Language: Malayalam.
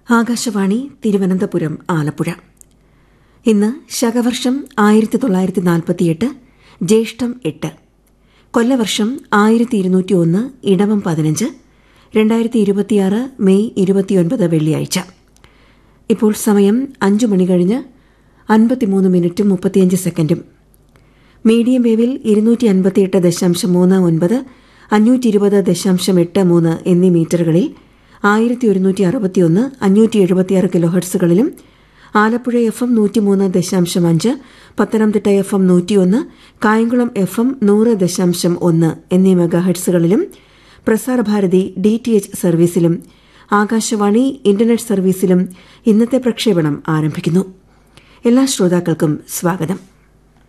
ആകാശവാണി തിരുവനന്തപുരം ആലപ്പുഴ ഇന്ന് ശകവർഷം ആയിരത്തി തൊള്ളായിരത്തി നാൽപ്പത്തിയെട്ട് ജ്യേഷ്ഠം എട്ട് കൊല്ലവർഷം ആയിരത്തി ഇരുന്നൂറ്റി ഒന്ന് ഇടവം പതിനഞ്ച് രണ്ടായിരത്തി ഇരുപത്തിയാറ് മെയ് ഇരുപത്തിയൊൻപത് വെള്ളിയാഴ്ച ഇപ്പോൾ സമയം അഞ്ചു മണി കഴിഞ്ഞ് അൻപത്തിമൂന്ന് മിനിറ്റും മുപ്പത്തിയഞ്ച് സെക്കൻഡും മീഡിയം വേവിൽ ഇരുന്നൂറ്റി അൻപത്തിയെട്ട് ദശാംശം മൂന്ന് ഒൻപത് അഞ്ഞൂറ്റി ഇരുപത് ദശാംശം എട്ട് മൂന്ന് എന്നീ മീറ്ററുകളിൽ ആയിരത്തി ഒരുന്നൂറ്റി അറുപത്തിയൊന്ന് അഞ്ഞൂറ്റി എഴുപത്തിയാറ് കിലോഹെർട്സുകളിലും ആലപ്പുഴ എഫ് എം നൂറ്റിമൂന്ന് ദശാംശം അഞ്ച് പത്തനംതിട്ട എഫ് എം നൂറ്റിയൊന്ന് കായംകുളം എഫ് എം നൂറ് ദശാംശം ഒന്ന് എന്നീ മെഗാഹെർട്സുകളിലും പ്രസാർഭാരതി ഡി ടി എച്ച് സർവീസിലും ആകാശവാണി ഇന്റർനെറ്റ് സർവീസിലും ഇന്നത്തെ പ്രക്ഷേപണം ആരംഭിക്കുന്നു എല്ലാ ശ്രോതാക്കൾക്കും സ്വാഗതം